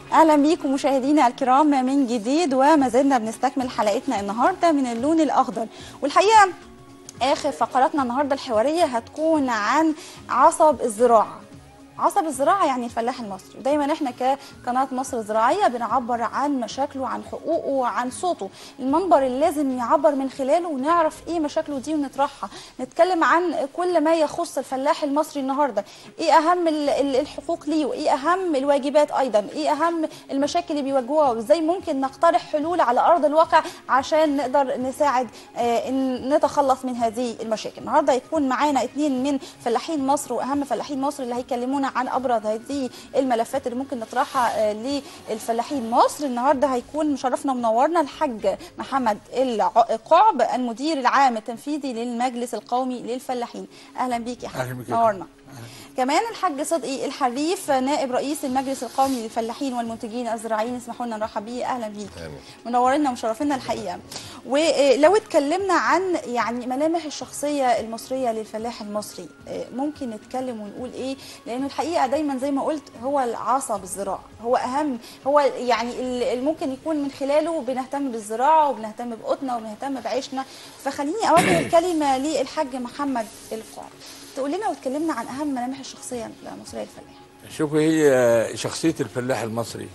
اهلا بيكم مشاهدينا الكرام من جديد وما زلنا بنستكمل حلقتنا النهارده من اللون الاخضر والحقيقه اخر فقراتنا النهارده الحواريه هتكون عن عصب الزراعه عصب الزراعه يعني الفلاح المصري ودايما احنا كقناه مصر الزراعيه بنعبر عن مشاكله وعن حقوقه وعن صوته المنبر اللي لازم يعبر من خلاله ونعرف ايه مشاكله دي ونطرحها نتكلم عن كل ما يخص الفلاح المصري النهارده ايه اهم ال- ال- الحقوق ليه وايه اهم الواجبات ايضا ايه اهم المشاكل اللي بيواجهوها وازاي ممكن نقترح حلول على ارض الواقع عشان نقدر نساعد آه، ان نتخلص من هذه المشاكل النهارده يكون معانا اثنين من فلاحين مصر واهم فلاحين مصر اللي هيكلمونا عن ابرز هذه الملفات اللي ممكن نطرحها آه، للفلاحين مصر النهارده هيكون مشرفنا ومنورنا الحاج محمد القعب المدير العام التنفيذي للمجلس القومي للفلاحين اهلا بيك يا حاج أهلا بك يا نورنا كمان الحاج صدقي الحريف نائب رئيس المجلس القومي للفلاحين والمنتجين الزراعيين اسمحوا لنا نرحب بيه اهلا بيك آمين. منورنا ومشرفينا الحقيقه ولو اتكلمنا عن يعني ملامح الشخصيه المصريه للفلاح المصري آه، ممكن نتكلم ونقول ايه لانه الحقيقه دايما زي ما قلت هو العصب الزراعه هو اهم هو يعني اللي ممكن يكون من خلاله بنهتم بالزراعه وبنهتم بقوتنا وبنهتم بعيشنا فخليني اوجه الكلمه للحاج محمد القاع تقول لنا وتكلمنا عن اهم ملامح الشخصيه المصريه للفلاح شوفوا هي شخصية الفلاح المصري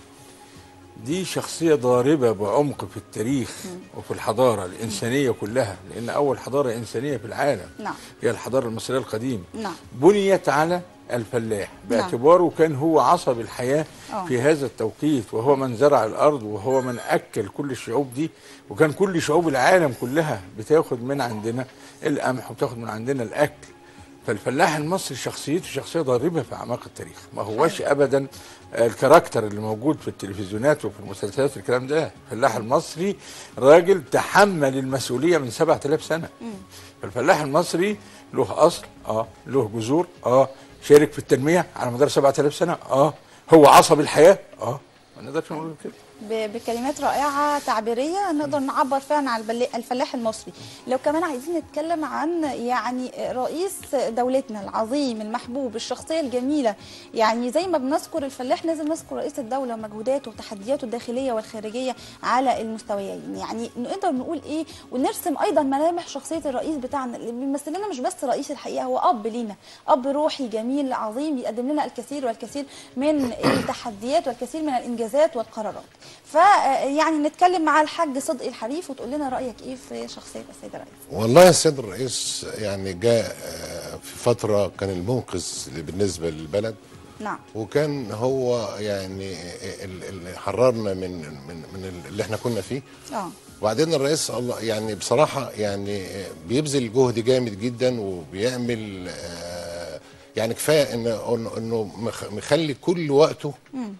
دي شخصية ضاربة بعمق في التاريخ وفي الحضارة الإنسانية كلها لأن أول حضارة إنسانية في العالم نعم. هي الحضارة المصرية القديمة نعم. بنيت على الفلاح باعتباره كان هو عصب الحياة آه. في هذا التوقيت وهو من زرع الأرض وهو من أكل كل الشعوب دي وكان كل شعوب العالم كلها بتاخد من عندنا القمح وبتاخد من عندنا الأكل فالفلاح المصري شخصيته شخصيه ضاربه في اعماق التاريخ ما هوش ابدا الكاركتر اللي موجود في التلفزيونات وفي المسلسلات الكلام ده الفلاح المصري راجل تحمل المسؤوليه من 7000 سنه فالفلاح المصري له اصل اه له جذور اه شارك في التنميه على مدار 7000 سنه اه هو عصب الحياه اه ما نقدرش نقول كده ب- بكلمات رائعة تعبيرية نقدر نعبر فعلا عن البل- الفلاح المصري لو كمان عايزين نتكلم عن يعني رئيس دولتنا العظيم المحبوب الشخصية الجميلة يعني زي ما بنذكر الفلاح لازم نذكر رئيس الدولة ومجهوداته وتحدياته الداخلية والخارجية على المستويين يعني نقدر نقول ايه ونرسم ايضا ملامح شخصية الرئيس بتاعنا اللي بيمثل لنا مش بس رئيس الحقيقة هو اب لينا اب روحي جميل عظيم بيقدم لنا الكثير والكثير من التحديات والكثير من الانجازات والقرارات فيعني نتكلم مع الحاج صدقي الحريف وتقول لنا رايك ايه في شخصيه السيد الرئيس والله السيد الرئيس يعني جاء آه، في فترة كان المنقذ بالنسبة للبلد نعم وكان هو يعني ال- اللي حررنا من من من اللي احنا كنا فيه اه وبعدين الرئيس الله يعني بصراحة يعني بيبذل جهد جامد جدا وبيعمل آه، يعني كفاية انه إنه- انه مخ- مخلي كل وقته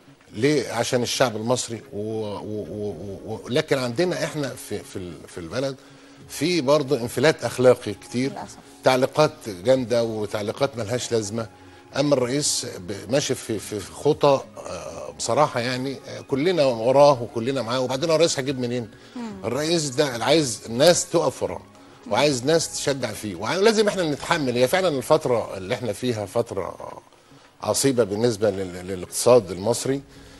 ليه عشان الشعب المصري و و و و لكن عندنا احنا في في ال- في البلد في برضه انفلات اخلاقي كتير للأسف. تعليقات جامده وتعليقات ملهاش لازمه اما الرئيس ب- ماشي في في في خطى آه، بصراحه يعني آه، كلنا وراه وكلنا معاه وبعدين الرئيس هيجيب منين؟ الرئيس ده عايز الناس تقف وراه وعايز ناس تشجع فيه ولازم احنا نتحمل هي فعلا الفتره اللي احنا فيها فتره عصيبه بالنسبه لل- للاقتصاد المصري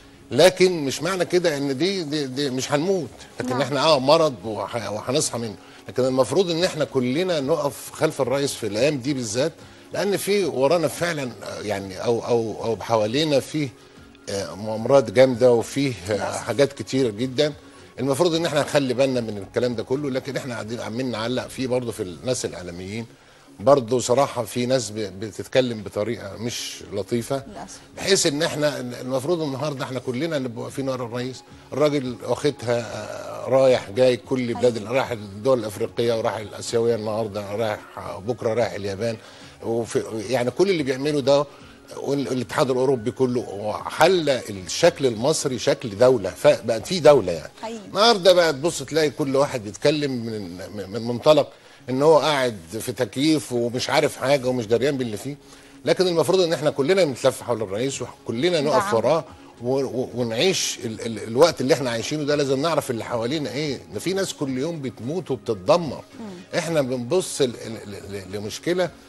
لكن مش معنى كده ان دي, دي, دي مش هنموت لكن نعم. احنا اه مرض وح- وهنصحى منه لكن المفروض ان احنا كلنا نقف خلف الرئيس في الايام دي بالذات لان في ورانا فعلا آه، يعني او او او حوالينا فيه آه، مؤامرات جامده وفيه آه، حاجات كتيره جدا المفروض ان احنا نخلي بالنا من الكلام ده كله لكن احنا قاعدين عمالين نعلق فيه برضه في الناس الاعلاميين برضه صراحه في ناس ب- بتتكلم بطريقه مش لطيفه للأسف. بحيث ان احنا المفروض النهارده احنا كلنا نبقى واقفين ورا الرئيس الراجل واخدها آه، رايح جاي كل بلاد رايح الدول الافريقيه وراح الاسيويه النهارده رايح بكره رايح اليابان وفي يعني كل اللي بيعمله ده والاتحاد الاوروبي كله وحل الشكل المصري شكل دوله فبقت في دوله يعني حقيقي. النهارده بقى تبص تلاقي كل واحد بيتكلم من من منطلق ان هو قاعد في تكييف ومش عارف حاجه ومش دريان باللي فيه لكن المفروض ان احنا كلنا نتلف حول الرئيس وكلنا نقف نعم. وراه و- و- ونعيش ال ال الوقت اللي احنا عايشينه ده لازم نعرف اللي حوالينا ايه ده في ناس كل يوم بتموت وبتتدمر احنا بنبص ل- ل- ل- لمشكله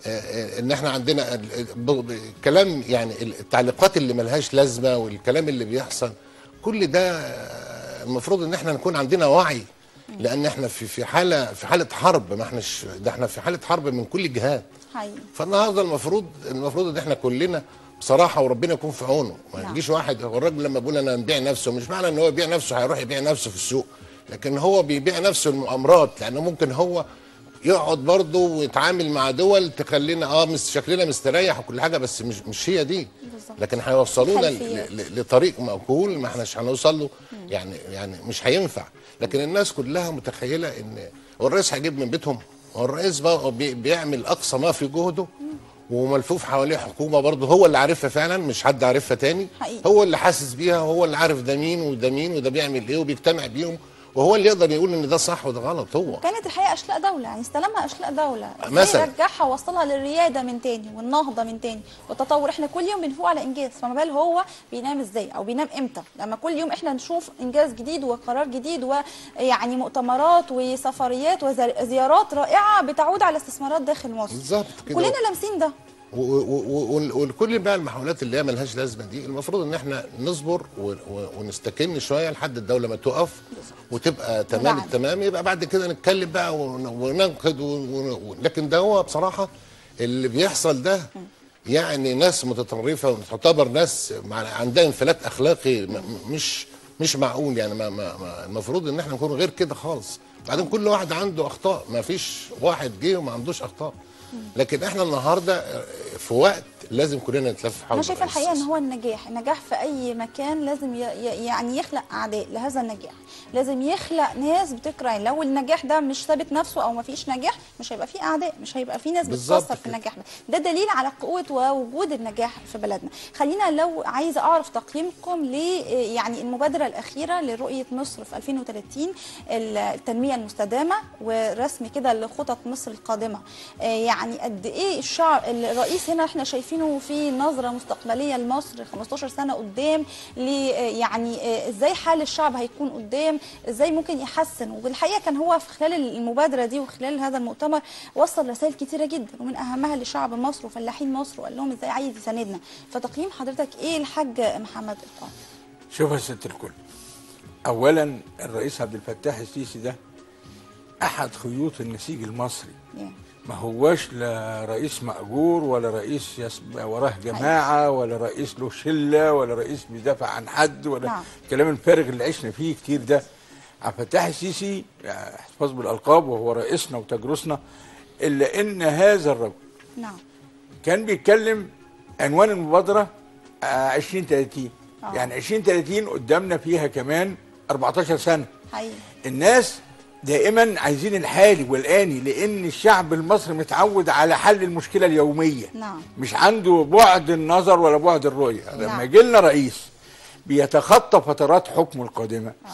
آه، آه، ان احنا عندنا ال- ال- ب- كلام يعني التعليقات اللي ملهاش لازمه والكلام اللي بيحصل كل ده آه، المفروض ان احنا نكون عندنا وعي لان احنا في في حاله في حاله حرب ما احناش ده احنا في حاله حرب من كل الجهات حقيقي فالنهارده المفروض المفروض ان احنا كلنا بصراحه وربنا يكون في عونه ما نعم. يجيش واحد هو الراجل لما بيقول انا نبيع نفسه مش معنى ان هو يبيع نفسه هيروح يبيع نفسه في السوق لكن هو بيبيع نفسه المؤامرات لانه ممكن هو يقعد برضه ويتعامل مع دول تخلينا اه مس شكلنا مستريح وكل حاجه بس مش مش هي دي بالظبط. لكن هيوصلونا ل- خلفيات. ل- لطريق مأكول ما احناش هنوصل له يعني يعني مش هينفع لكن الناس كلها متخيله ان هو الرئيس هيجيب من بيتهم هو الرئيس بقى بي- بيعمل اقصى ما في جهده وملفوف حواليه حكومه برضه هو اللي عارفها فعلا مش حد عارفها تاني حقيقي. هو اللي حاسس بيها هو اللي عارف ده مين وده مين وده بيعمل ايه وبيجتمع بيهم وهو اللي يقدر يقول ان ده صح وده غلط هو كانت الحقيقه اشلاء دوله يعني استلمها اشلاء دوله ازاي مثلا. رجعها ووصلها للرياده من تاني والنهضه من تاني والتطور احنا كل يوم بنفوق على انجاز فما بال هو بينام ازاي او بينام امتى لما كل يوم احنا نشوف انجاز جديد وقرار جديد ويعني مؤتمرات وسفريات وزيارات رائعه بتعود على استثمارات داخل مصر بالظبط كده كلنا لامسين ده و- و- و- وكل بقى المحاولات اللي هي ملهاش لازمه دي المفروض ان احنا نصبر و- و- ونستكن شويه لحد الدوله ما تقف وتبقى تمام ودعم. التمام يبقى بعد كده نتكلم بقى ون- وننقد و- و- لكن ده هو بصراحه اللي بيحصل ده يعني ناس متطرفه وتعتبر ناس مع- عندها انفلات اخلاقي م- م- مش مش معقول يعني ما ما ما المفروض ان احنا نكون غير كده خالص بعدين كل واحد عنده اخطاء ما فيش واحد جه وما عندوش اخطاء لكن احنا النهارده في وقت لازم كلنا نتلف حول انا شايفه الرئيس. الحقيقه ان هو النجاح النجاح في اي مكان لازم ي- ي- يعني يخلق اعداء لهذا النجاح لازم يخلق ناس بتكره يعني لو النجاح ده مش ثابت نفسه او ما فيش نجاح مش هيبقى فيه اعداء مش هيبقى فيه ناس بالظبط بتكسر في كده. النجاح ده ده دليل على قوه ووجود النجاح في بلدنا خلينا لو عايزه اعرف تقييمكم ل يعني المبادره الاخيره لرؤيه مصر في 2030 التنميه المستدامه ورسم كده لخطط مصر القادمه آه، يعني قد ايه الشعب الرئيس هنا احنا شايفينه في نظره مستقبليه لمصر 15 سنه قدام ل يعني آه، ازاي حال الشعب هيكون قدام ازاي ممكن يحسن والحقيقه كان هو في خلال المبادره دي وخلال هذا المؤتمر وصل رسائل كتيره جدا ومن اهمها لشعب مصر وفلاحين مصر وقال لهم ازاي عايز يساندنا فتقييم حضرتك ايه الحاج محمد القاضي شوف يا ست الكل اولا الرئيس عبد الفتاح السيسي ده احد خيوط النسيج المصري يعني ما هواش لا رئيس مأجور ولا رئيس يسب وراه جماعة ولا رئيس له شلة ولا رئيس بيدافع عن حد ولا نعم. الكلام الفارغ اللي عشنا فيه كتير ده عبد الفتاح السيسي يعني احتفاظ بالألقاب وهو رئيسنا وتجرسنا إلا إن هذا الرجل نعم كان بيتكلم عنوان المبادرة آه، 2030 آه. يعني 2030 قدامنا فيها كمان 14 سنة حقيقي الناس دائما عايزين الحالي والآني لأن الشعب المصري متعود على حل المشكلة اليومية نعم. مش عنده بعد النظر ولا بعد الرؤية نعم. لما يجي لنا رئيس بيتخطى فترات حكمه القادمة آه.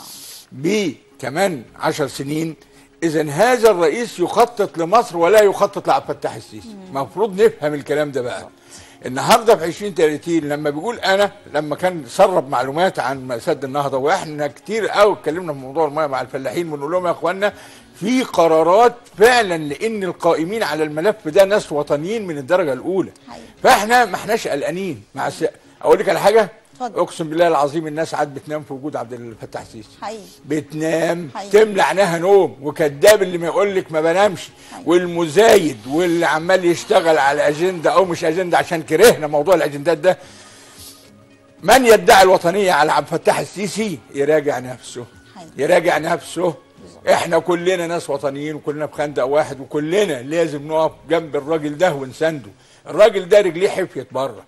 بكمان عشر سنين إذا هذا الرئيس يخطط لمصر ولا يخطط لعبد الفتاح السيسي المفروض نفهم الكلام ده بقى النهارده في 2030 لما بيقول انا لما كان سرب معلومات عن سد النهضه واحنا كتير قوي اتكلمنا في موضوع الميه مع الفلاحين بنقول لهم يا اخوانا في قرارات فعلا لان القائمين على الملف ده ناس وطنيين من الدرجه الاولى حقيقي. فاحنا ما احناش قلقانين مع الس... اقول لك على حاجه اتفضل. اقسم بالله العظيم الناس عاد بتنام في وجود عبد الفتاح السيسي حقيقي بتنام حقيقي. تملى عينها نوم وكذاب اللي ما يقول لك ما بنامش حقيقي. والمزايد واللي عمال يشتغل على اجنده او مش اجنده عشان كرهنا موضوع الاجندات ده من يدعي الوطنيه على عبد الفتاح السيسي يراجع نفسه حقيقي. يراجع نفسه احنا كلنا ناس وطنيين وكلنا في خندق واحد وكلنا لازم نقف جنب الراجل ده ونسنده الراجل ده رجليه حفيت بره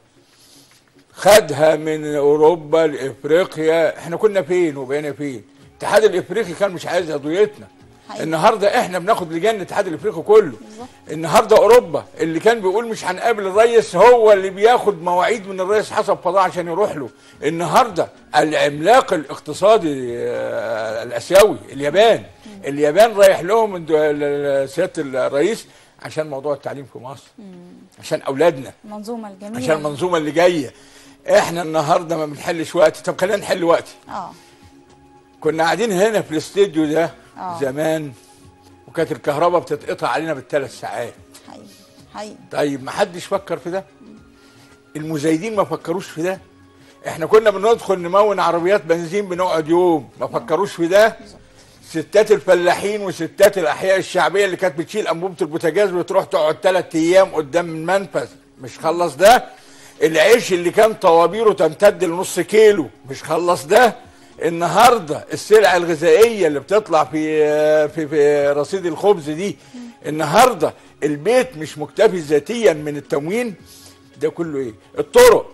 خدها من اوروبا لافريقيا احنا كنا فين وبقينا فين الاتحاد الافريقي كان مش عايز قضيتنا حقيقي. النهارده احنا بناخد لجان الاتحاد الافريقي كله بالظبط. النهارده اوروبا اللي كان بيقول مش هنقابل الرئيس هو اللي بياخد مواعيد من الرئيس حسب فضاء عشان يروح له النهارده العملاق الاقتصادي آه، الاسيوي اليابان اليابان رايح لهم الد- ال- ال- سياده الرئيس عشان موضوع التعليم في مصر عشان اولادنا المنظومه الجميله عشان المنظومه اللي جايه احنا النهارده ما بنحلش وقت طب خلينا نحل وقتي اه كنا قاعدين هنا في الاستديو ده آه. زمان وكانت الكهرباء بتتقطع علينا بالثلاث ساعات حقيقي حقيقي طيب ما حدش فكر في ده المزايدين ما فكروش في ده احنا كنا بندخل نمون عربيات بنزين بنقعد يوم ما فكروش في ده ستات الفلاحين وستات الاحياء الشعبيه اللي كانت بتشيل انبوبه البوتاجاز وتروح تقعد ثلاث ايام قدام المنفذ مش خلص ده العيش اللي كان طوابيره تمتد لنص كيلو مش خلص ده النهارده السلع الغذائيه اللي بتطلع في في في رصيد الخبز دي النهارده البيت مش مكتفي ذاتيا من التموين ده كله ايه الطرق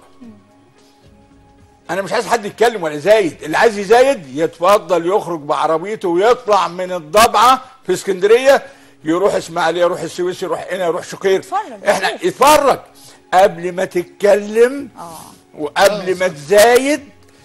انا مش عايز حد يتكلم ولا يزايد اللي عايز يزايد يتفضل يخرج بعربيته ويطلع من الضبعه في اسكندريه يروح اسماعيليه يروح السويس يروح هنا يروح شقير يتفرج. احنا يتفرج قبل ما تتكلم اه وقبل ما تزايد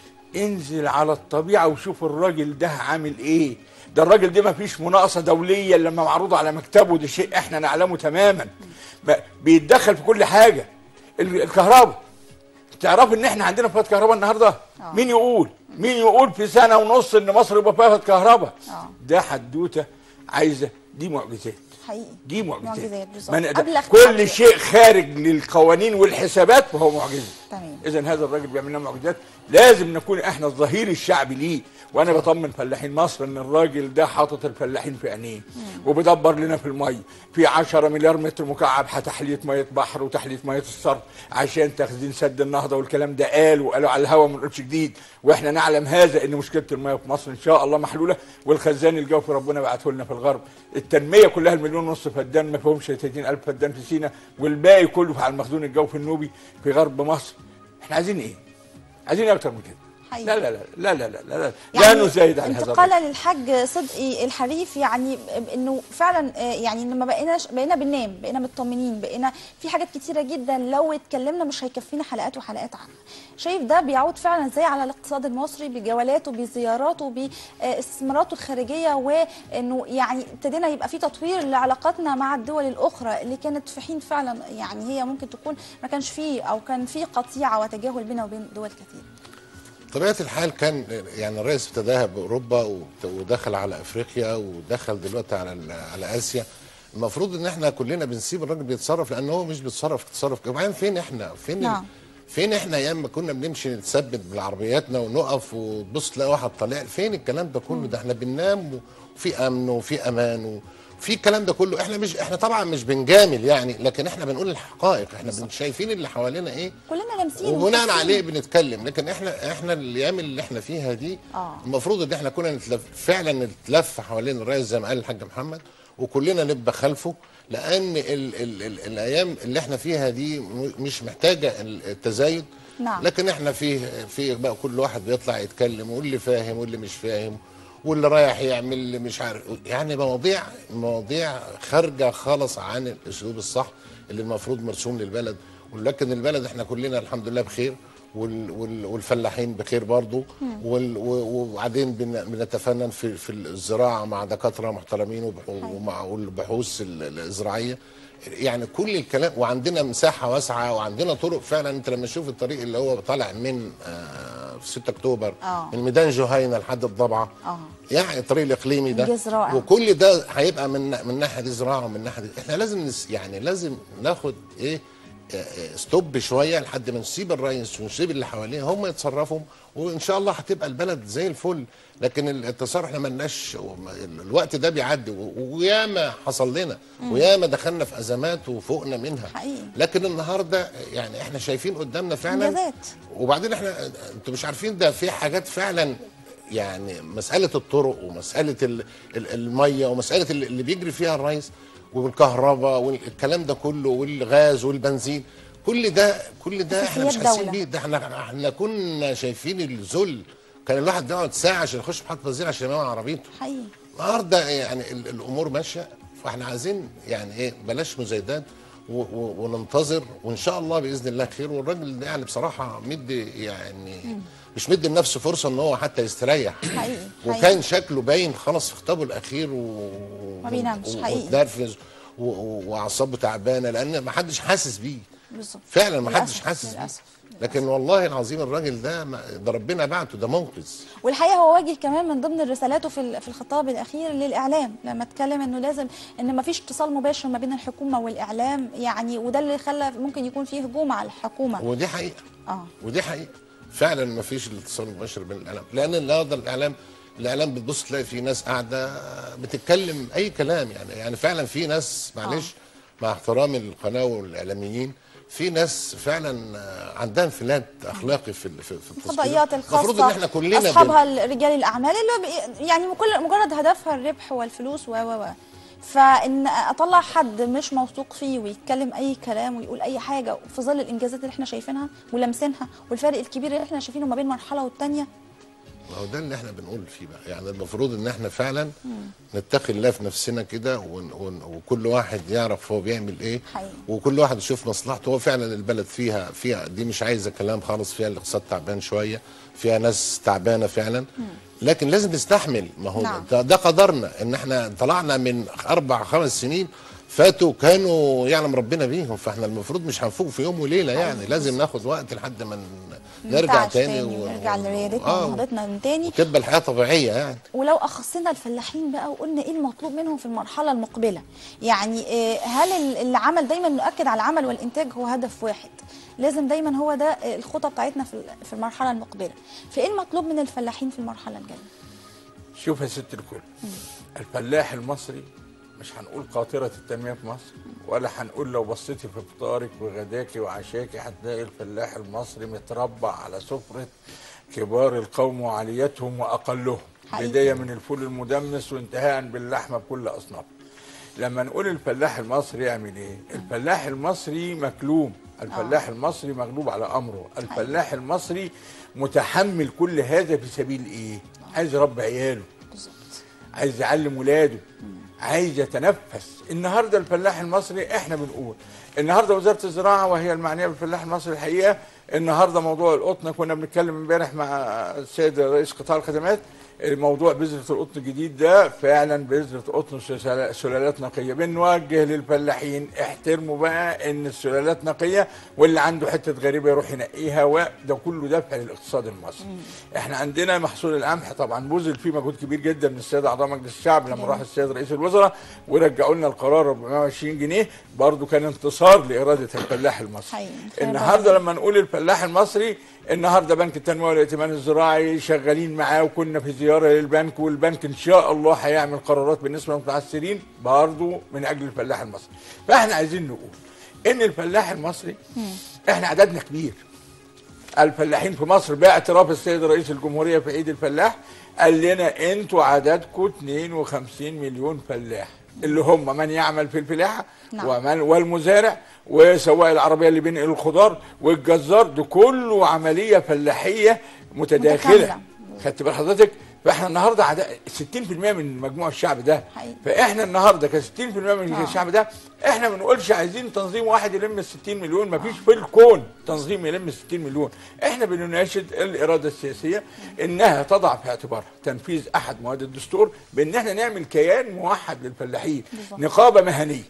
انزل على الطبيعه وشوف الراجل ده عامل ايه ده الراجل ده ما فيش مناقصه دوليه إلا لما معروض على مكتبه ده شيء احنا نعلمه تماما ب- بيتدخل في كل حاجه ال- الكهرباء تعرف ان احنا عندنا فات كهرباء النهارده آه. مين يقول مين يقول في سنه ونص ان مصر يبقى فيها فات كهرباء آه. ده حدوته عايزه دي معجزات حقيقي دي معجزات معجزات بالظبط. ما نقدر- قبل اختلاف كل شيء خارج للقوانين والحسابات فهو معجزه تمام اذا هذا الراجل بيعمل لنا معجزات لازم نكون احنا الظهير الشعبي ليه وانا بطمن فلاحين مصر ان الراجل ده حاطط الفلاحين في عينيه وبيدبر لنا في الميه في 10 مليار متر مكعب تحليه ميه بحر وتحليه ميه الصرف عشان تخزين سد النهضه والكلام ده قال وقالوا على الهوا ما نقولش جديد واحنا نعلم هذا ان مشكله الميه في مصر ان شاء الله محلوله والخزان الجوفي ربنا بعته لنا في الغرب التنميه كلها المليون ونص فدان ما فيهمش 30000 فدان في سينا والباقي كله على المخزون الجوفي النوبي في غرب مصر احنا عايزين ايه؟ عايزين ايه اكتر من كده؟ حقيقي. لا لا لا لا لا لا لا, لا, يعني لا نزايد على هذا الرجل. انتقالا للحاج صدقي الحريف يعني انه فعلا آه، يعني لما بقيناش بقينا بننام بقينا مطمنين بقينا في حاجات كتيره جدا لو اتكلمنا مش هيكفينا حلقات وحلقات عنها شايف ده بيعود فعلا ازاي على الاقتصاد المصري بجولاته بزياراته باستثماراته الخارجيه وانه يعني ابتدينا يبقى في تطوير لعلاقاتنا مع الدول الاخرى اللي كانت في حين فعلا يعني هي ممكن تكون ما كانش فيه او كان في قطيعه وتجاهل بيننا وبين دول كتير طبيعه الحال كان يعني الرئيس ابتداها باوروبا وت- ودخل على افريقيا ودخل دلوقتي على ال- على اسيا المفروض ان احنا كلنا بنسيب الراجل بيتصرف لان هو مش بيتصرف تصرف وبعدين فين احنا فين ال- نعم. فين احنا ايام ما كنا بنمشي نتثبت بعربياتنا ونقف وتبص تلاقي واحد طالع فين الكلام ده كله ده احنا بننام وفي امن وفي امان وفي الكلام ده كله احنا مش احنا طبعا مش بنجامل يعني لكن احنا بنقول الحقائق احنا بن- شايفين اللي حوالينا ايه كلنا لامسين وبناء وحاسين. عليه بنتكلم لكن احنا احنا الايام اللي احنا فيها دي آه. المفروض ان احنا كنا نتلف فعلا نتلف حوالين الرئيس زي ما قال الحاج محمد وكلنا نبقى خلفه لان ال ال ال الايام اللي احنا فيها دي م- مش محتاجه ال- التزايد نعم. لكن احنا فيه في بقى كل واحد بيطلع يتكلم واللي فاهم واللي مش فاهم واللي رايح يعمل اللي مش عارف يعني مواضيع مواضيع خارجه خالص عن الاسلوب الصح اللي المفروض مرسوم للبلد ولكن البلد احنا كلنا الحمد لله بخير وال وال والفلاحين بخير برضو وال و- وبعدين بن- بنتفنن في في الزراعه مع دكاتره محترمين وبح- ومع والبحوث ال- الزراعيه يعني كل الكلام وعندنا مساحه واسعه وعندنا طرق فعلا انت لما تشوف الطريق اللي هو طالع من آه في 6 اكتوبر آه. من ميدان جهينه لحد الضبعه آه. يعني الطريق الاقليمي ده إنجاز رائع. وكل ده هيبقى من من ناحيه الزراعه ومن ناحيه احنا لازم نس يعني لازم ناخد ايه آه، آه، ستوب شويه لحد ما نسيب الرئيس ونسيب اللي حواليه هم يتصرفوا وان شاء الله هتبقى البلد زي الفل لكن التصرف احنا ملناش الوقت ده بيعدي و- وياما حصل لنا وياما دخلنا في ازمات وفوقنا منها حقيقي. لكن النهارده يعني احنا شايفين قدامنا فعلا إنجازات. وبعدين احنا انتوا مش عارفين ده في حاجات فعلا يعني مسألة الطرق ومسألة ال- ال- المية ومسألة ال- اللي بيجري فيها الرئيس والكهرباء والكلام ده كله والغاز والبنزين كل ده كل ده احنا مش أساسيات حاسين دولة. بيه ده احنا احنا كنا شايفين الذل كان الواحد بيقعد ساعة عشان يخش محطة بنزين عشان يمام عربيته حقيقي النهارده يعني ال- الامور ماشيه فاحنا عايزين يعني ايه بلاش مزايدات و- و- وننتظر وان شاء الله باذن الله خير والراجل ده يعني بصراحه مدي يعني مش مدي لنفسه فرصه ان هو حتى يستريح حقيقي، وكان حقيقي. شكله باين خلاص في خطابه الاخير و ما بينامش، و- حقيقي. واتنرفز و- و- واعصابه تعبانه لان ما حدش حاسس بيه بالظبط فعلا ما حدش للأسف، حاسس بيه للأسف. لكن والله العظيم الراجل ده ما- ده ربنا بعته ده منقذ والحقيقه هو وجه كمان من ضمن رسالاته في ال- في الخطاب الاخير للاعلام لما اتكلم انه لازم ان ما فيش اتصال مباشر ما بين الحكومه والاعلام يعني وده اللي خلى ممكن يكون فيه هجوم على الحكومه ودي حقيقه اه ودي حقيقه فعلا ما فيش الاتصال المباشر بين الاعلام لان النهارده الاعلام الاعلام بتبص تلاقي في ناس قاعده بتتكلم اي كلام يعني يعني فعلا في ناس معلش مع احترامي للقناه والاعلاميين في ناس فعلا عندها انفلات اخلاقي في ال- في في التصوير الفضائيات الخاصه المفروض ان احنا كلنا بن- اصحابها رجال الاعمال اللي بي- يعني كل مجرد هدفها الربح والفلوس و و و فان اطلع حد مش موثوق فيه ويتكلم اي كلام ويقول اي حاجه في ظل الانجازات اللي احنا شايفينها ولامسينها والفرق الكبير اللي احنا شايفينه ما بين مرحله والتانيه ما هو ده اللي احنا بنقول فيه بقى يعني المفروض ان احنا فعلا نتقي الله في نفسنا كده ون- ون- وكل واحد يعرف هو بيعمل ايه حقيقي. وكل واحد يشوف مصلحته هو فعلا البلد فيها فيها دي مش عايزه كلام خالص فيها الاقتصاد تعبان شويه فيها ناس تعبانه فعلا لكن لازم نستحمل ما هو نعم. ده, ده قدرنا ان احنا طلعنا من اربع خمس سنين فاتوا كانوا يعلم ربنا بيهم فاحنا المفروض مش هنفوق في يوم وليله يعني لازم ناخد وقت لحد ما ن- نرجع ننتعش تاني ونرجع لريادتنا آه، ونهضتنا من تاني وتبقى الحياه طبيعيه يعني ولو اخصنا الفلاحين بقى وقلنا ايه المطلوب منهم في المرحله المقبله يعني آه، هل ال- العمل دايما نؤكد على العمل والانتاج هو هدف واحد لازم دايما هو ده آه، الخطه بتاعتنا في ال- في المرحله المقبله فايه المطلوب من الفلاحين في المرحله الجايه شوف يا ست الكل الفلاح المصري مش هنقول قاطرة التنمية في مصر ولا هنقول لو بصيتي في فطارك وغداكي وعشاكي هتلاقي الفلاح المصري متربع على سفرة كبار القوم وعليتهم وأقلهم حقيقي. بداية من الفول المدمس وانتهاء باللحمة بكل أصنافها لما نقول الفلاح المصري يعمل ايه الفلاح المصري مكلوم الفلاح المصري مغلوب على امره الفلاح المصري متحمل كل هذا في سبيل ايه عايز يربي عياله بالظبط عايز يعلم ولاده عايز يتنفس النهارده الفلاح المصري احنا بنقول النهارده وزاره الزراعه وهي المعنيه بالفلاح المصري الحقيقه النهارده موضوع القطن كنا بنتكلم امبارح مع السيد رئيس قطاع الخدمات موضوع بذرة القطن الجديد ده فعلا بذرة قطن سلال- سلالات نقية بنوجه للفلاحين احترموا بقى ان السلالات نقية واللي عنده حتة غريبة يروح ينقيها وده كله دفع للاقتصاد المصري احنا عندنا محصول القمح طبعا بذل فيه مجهود كبير جدا من السيد اعضاء مجلس الشعب لما راح السيد رئيس الوزراء ورجعوا لنا القرار 420 جنيه برضو كان انتصار لإرادة الفلاح المصري حقيقي. خير النهارده لما نقول الفلاح المصري النهارده بنك التنميه والائتمان الزراعي شغالين معاه وكنا في زياره للبنك والبنك ان شاء الله هيعمل قرارات بالنسبه للمتعثرين برضه من اجل الفلاح المصري فاحنا عايزين نقول ان الفلاح المصري احنا عددنا كبير الفلاحين في مصر باعتراف السيد رئيس الجمهوريه في عيد الفلاح قال لنا انتوا عددكم 52 مليون فلاح اللي هم من يعمل في الفلاحه نعم. ومن والمزارع وسواق العربيه اللي بينقل الخضار والجزار ده كله عمليه فلاحيه متداخله متكاملة. خدت بال حضرتك فاحنا النهارده عدد 60% من مجموع الشعب ده حقيقي. فاحنا النهارده ك 60% من آه. الشعب ده احنا ما بنقولش عايزين تنظيم واحد يلم ال 60 مليون ما فيش في الكون تنظيم يلم ال 60 مليون احنا بنناشد الاراده السياسيه انها تضع في اعتبارها تنفيذ احد مواد الدستور بان احنا نعمل كيان موحد للفلاحين بالظبط. نقابه مهنيه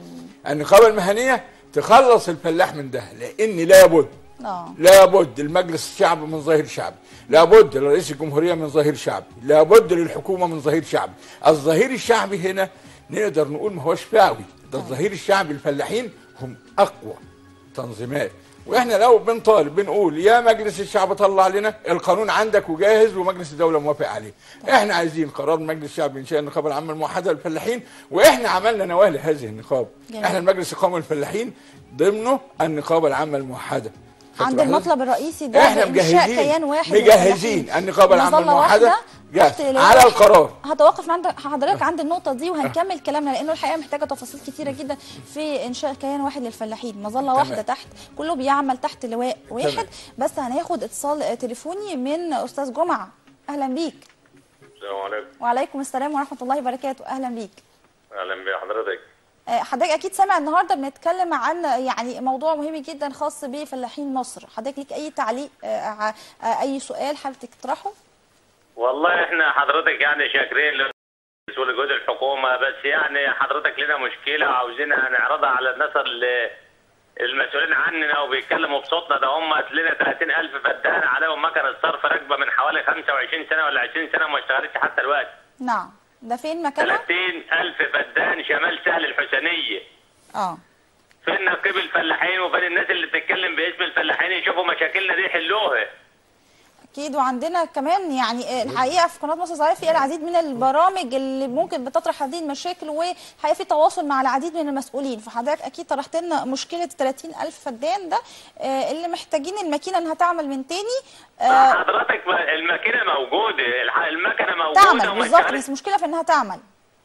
النقابه المهنيه تخلص الفلاح من ده لان لابد اه لابد المجلس الشعبي من ظهير شعبي لابد لرئيس الجمهوريه من ظهير شعبي لابد للحكومه من ظهير شعبي الظهير الشعبي هنا نقدر نقول ما هوش فعوي ده الظهير الشعبي الفلاحين هم اقوى تنظيمات واحنا لو بنطالب بنقول يا مجلس الشعب طلع لنا القانون عندك وجاهز ومجلس الدوله موافق عليه احنا عايزين قرار مجلس الشعب بانشاء النقابه العامه الموحده للفلاحين واحنا عملنا نواه لهذه النقابه جميل. احنا المجلس القومي للفلاحين ضمنه النقابه العامه الموحده عند خدت بالك؟ المطلب الرئيسي ده احنا بإنشاء مجهزين كيان واحد مجهزين للفلاحين. النقابه العامه مظلة الموحده واحدة جاهز تحت لواء على واحد. القرار هتوقف عند حضرتك عند النقطه دي وهنكمل كلامنا لانه الحقيقه محتاجه تفاصيل كتيره جدا في انشاء كيان واحد للفلاحين مظله واحده تحت كله بيعمل تحت لواء واحد تمام. بس هناخد اتصال تليفوني من استاذ جمعه اهلا بيك السلام عليكم وعليكم السلام ورحمه الله وبركاته اهلا بيك اهلا بحضرتك آه، حضرتك اكيد سامع النهارده بنتكلم عن يعني موضوع مهم جدا خاص بفلاحين مصر حضرتك ليك اي تعليق آه، ع- آه، اي سؤال حابب تطرحه والله احنا حضرتك يعني شاكرين للرئيس ولجهود الحكومه بس يعني حضرتك لنا مشكله عاوزينها نعرضها على الناس اللي المسؤولين عننا وبيتكلموا بصوتنا ده هم لنا 30000 فدان عليهم مكن الصرف راكبه من حوالي 25 سنه ولا 20 سنه وما اشتغلتش حتى الوقت نعم ده فين مكانه 30000 فدان شمال سهل الحسينيه اه فين نقيب الفلاحين وفين الناس اللي بتتكلم باسم الفلاحين يشوفوا مشاكلنا دي يحلوها اكيد وعندنا كمان يعني الحقيقه في قناه مصر الزراعيه في العديد من البرامج اللي ممكن بتطرح هذه المشاكل وحقيقه في تواصل مع العديد من المسؤولين فحضرتك اكيد طرحت لنا مشكله 30000 فدان ده آه، اللي محتاجين الماكينه انها تعمل من تاني آه، حضرتك الماكينه موجوده الح- المكنه موجوده تعمل وما بالظبط اشتغلتش. بس المشكله في انها تعمل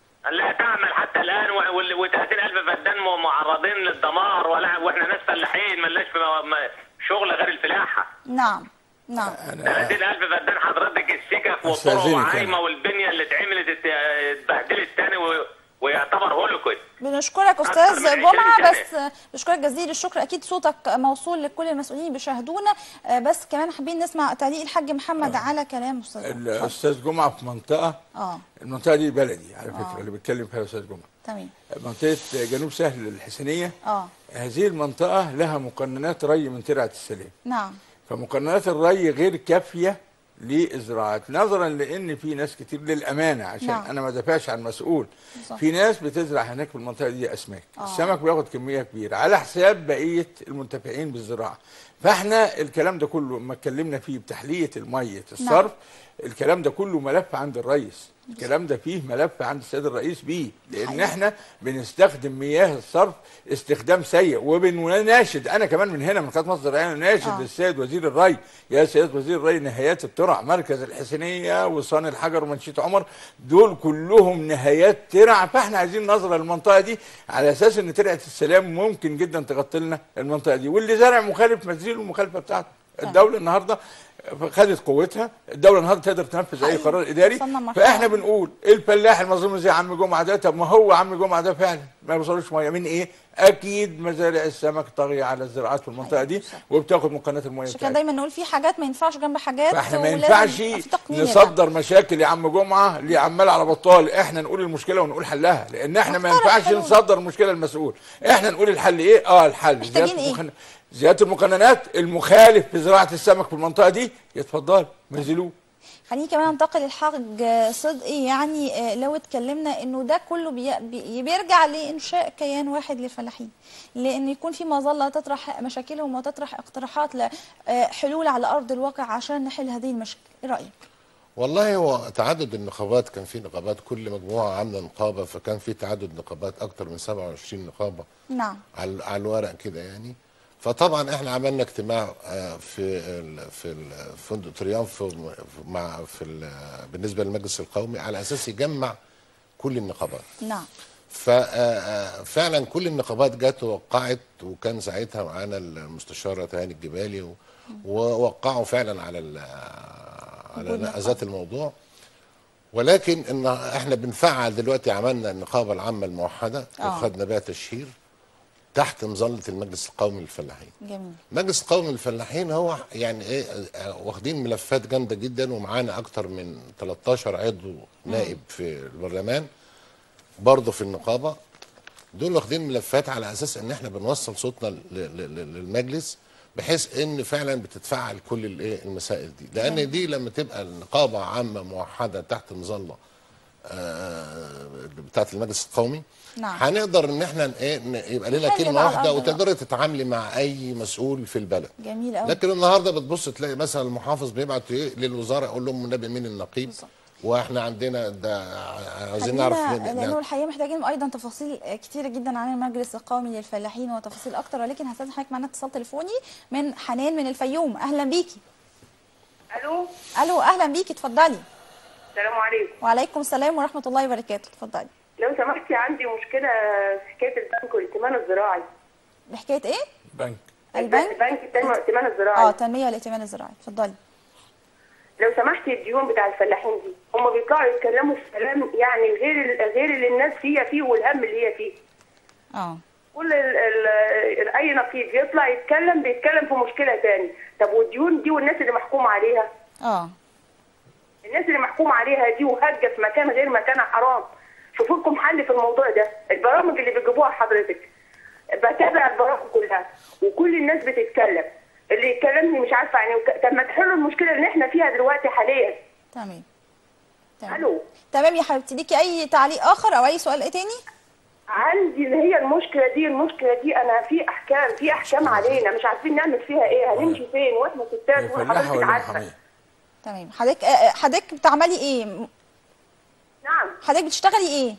لا تعمل حتى الان و30000 فدان م- معرضين للدمار ولا واحنا ناس فلاحين ملناش في م- م- شغل غير الفلاحه نعم نعم 30000 فدان حضرتك السكك والطرق أستاذنك وعايمه أنا. والبنيه اللي اتعملت ات- اتبهدلت تاني و- ويعتبر هولوكوست بنشكرك أكتر استاذ من 20 جمعه سنة. بس آه، بنشكرك جزيل الشكر اكيد صوتك موصول لكل المسؤولين اللي بيشاهدونا آه، بس كمان حابين نسمع تعليق الحاج محمد على كلام استاذ جمعة. اتفضل. الاستاذ جمعه في منطقه اه المنطقه دي بلدي على فكره اللي بيتكلم فيها الاستاذ جمعه تمام منطقه جنوب سهل الحسينيه اه هذه المنطقه لها مقننات ري من ترعه السلام نعم فمقننات الري غير كافيه للزراعات نظرا لان في ناس كتير للامانه عشان نعم. نعم. انا ما دافعش عن مسؤول بالظبط. في ناس بتزرع هناك في المنطقه دي اسماك آه. آه. السمك بياخد كميه كبيره على حساب بقيه المنتفعين بالزراعه فاحنا الكلام ده كله لما اتكلمنا فيه بتحليه الميه الصرف الكلام ده كله ملف عند الرئيس الكلام ده فيه ملف عند السيد الرئيس بيه لان حقيقي. احنا بنستخدم مياه الصرف استخدام سيء وبنناشد انا كمان من هنا من قناه مصر الزراعيه نناشد آه. السيد وزير الري يا سيد وزير الري نهايات الترع مركز الحسينيه وصان الحجر ومنشيه عمر دول كلهم نهايات ترع فاحنا عايزين نظره للمنطقه دي على اساس ان ترعه السلام ممكن جدا تغطي لنا المنطقه دي واللي زارع مخالف ما تزيل المخالفه بتاعته الدوله النهارده خدت قوتها الدوله النهارده تقدر تنفذ اي حقيقي. قرار اداري وصلنا لمرحلة. فاحنا بنقول الفلاح المظلوم زي عم جمعه ده طب ما هو عم جمعه ده فعلا ما بيوصلوش ميه من ايه؟ اكيد مزارع السمك طاغيه على الزراعات في المنطقه دي صح. وبتاخد مقننات الميه عشان كده بتاعتها دايما نقول في حاجات ما ينفعش جنب حاجات فاحنا ما ولازم ينفعش يبقى في تقنين يا نصدر مشاكل يا عم جمعه اللي عمال على بطال احنا نقول المشكله ونقول حلها لان احنا ما نقترح ينفعش حلول. نصدر المشكله للمسؤول احنا نقول الحل ايه اه الحل محتاجين زيادة إيه؟ المقن- زياده المقننات المخالف في زراعه السمك في المنطقه دي يتفضل نزلوه خليني كمان انتقل للحاج صدقي يعني آه، لو اتكلمنا انه ده كله بي بي بيرجع لانشاء كيان واحد للفلاحين لان يكون في مظله تطرح مشاكلهم وتطرح اقتراحات لحلول على ارض الواقع عشان نحل هذه المشاكل ايه رايك والله هو تعدد النقابات كان في نقابات كل مجموعه عامله نقابه فكان في تعدد نقابات اكتر من 27 نقابه نعم على على الورق كده يعني فطبعا احنا عملنا اجتماع آه، في ال- في ال- فندق تريامف مع في ال- بالنسبه للمجلس القومي على اساس يجمع كل النقابات نعم ففعلا كل النقابات جت ووقعت وكان ساعتها معانا المستشاره تهاني الجبالي و- ووقعوا فعلا على ال- على وجود نقابة. ذات الموضوع ولكن ان احنا بنفعل دلوقتي عملنا النقابه العامه الموحده آه. وخدنا بها تشهير تحت مظله المجلس القومي للفلاحين جميل المجلس القومي للفلاحين هو يعني ايه آه، واخدين ملفات جامده جدا ومعانا اكتر من 13 عضو نائب في البرلمان برضه في النقابه دول واخدين ملفات على اساس ان احنا بنوصل صوتنا ل- ل- ل- للمجلس بحيث ان فعلا بتتفعل كل الايه المسائل دي لان دي لما تبقى النقابه عامه موحده تحت مظله آه، بتاعت المجلس القومي نعم. هنقدر ان احنا ن- ايه ن- يبقى لنا نحل كلمه بقى واحده الأرض بقى. وتقدري تتعاملي مع اي مسؤول في البلد جميل قوي لكن النهارده بتبص تلاقي مثلا المحافظ بيبعت ايه للوزاره يقول لهم النبي مين النقيب بالظبط. واحنا عندنا ده عايزين نعرف خلينا مين- لانه الحقيقه محتاجين ايضا تفاصيل كتيره جدا عن المجلس القومي للفلاحين وتفاصيل اكتر ولكن هستاذن حضرتك معانا اتصال تليفوني من حنان من الفيوم اهلا بيكي الو الو اهلا بيكي اتفضلي السلام عليكم وعليكم السلام ورحمه الله وبركاته اتفضلي لو سمحتي عندي مشكله في حكايه البنك والائتمان الزراعي بحكايه ايه بنك البنك البنك التنميه والائتمان الزراعي اه تنميه والائتمان الزراعي اتفضلي لو سمحتي الديون بتاع الفلاحين دي هم بيطلعوا يتكلموا في كلام يعني غير غير اللي الناس فيها فيه والهم اللي هي فيه اه كل ال ال اي نقيب يطلع يتكلم بيتكلم في مشكله تاني طب والديون دي والناس اللي محكوم عليها اه الناس اللي محكوم عليها دي وهجه في مكان غير مكانها حرام شوفوا لكم حل في الموضوع ده البرامج اللي بيجيبوها حضرتك بتابع البرامج كلها وكل الناس بتتكلم اللي يكلمني مش عارفه يعني وك- طب ما تحلوا المشكله اللي احنا فيها دلوقتي حاليا تمام تمام الو تمام يا حبيبتي ليكي اي تعليق اخر او اي سؤال ايه تاني عندي اللي هي المشكله دي المشكله دي انا في احكام في احكام علينا مش عارفين نعمل فيها ايه هنمشي فين واحنا هي ستات فلاحه وحضرتك ولا عارفه محاميه؟ تمام حضرتك آه، آه، حضرتك بتعملي ايه نعم حضرتك بتشتغلي ايه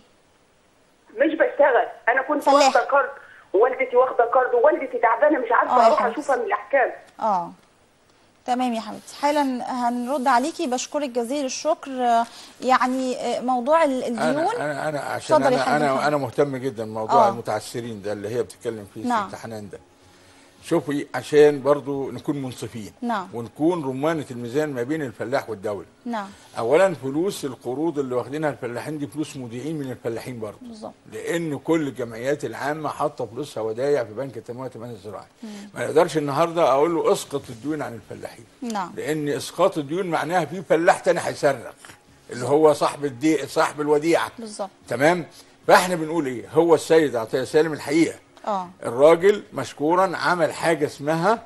مش بشتغل انا كنت فلاح. واخده قرض ووالدتي واخده قرض ووالدتي تعبانه مش آه عارفه يا اروح حبيبتي. اشوفها من الاحكام اه تمام يا حبيبتي حالا هنرد عليكي بشكرك جزيل الشكر آه، يعني آه، موضوع ال- الديون انا انا انا عشان اتفضل يا انا حاج محمد. انا انا مهتم جدا بموضوع آه. المتعسرين ده اللي هي بتتكلم فيه نعم. ست حنان ده شوفي عشان برضو نكون منصفين نعم. ونكون رمانة الميزان ما بين الفلاح والدولة نعم اولا فلوس القروض اللي واخدينها الفلاحين دي فلوس مودعين من الفلاحين برضه بالظبط. لان كل الجمعيات العامه حاطه فلوسها ودايع في بنك التنميه والتنميه الزراعي ما نقدرش النهارده اقول له اسقط الديون عن الفلاحين نعم. لان اسقاط الديون معناها في فلاح تاني هيصرخ اللي هو صاحب الدي صاحب الوديعه بالظبط تمام فاحنا بنقول ايه هو السيد عطيه سالم الحقيقه اه الراجل مشكورا عمل حاجه اسمها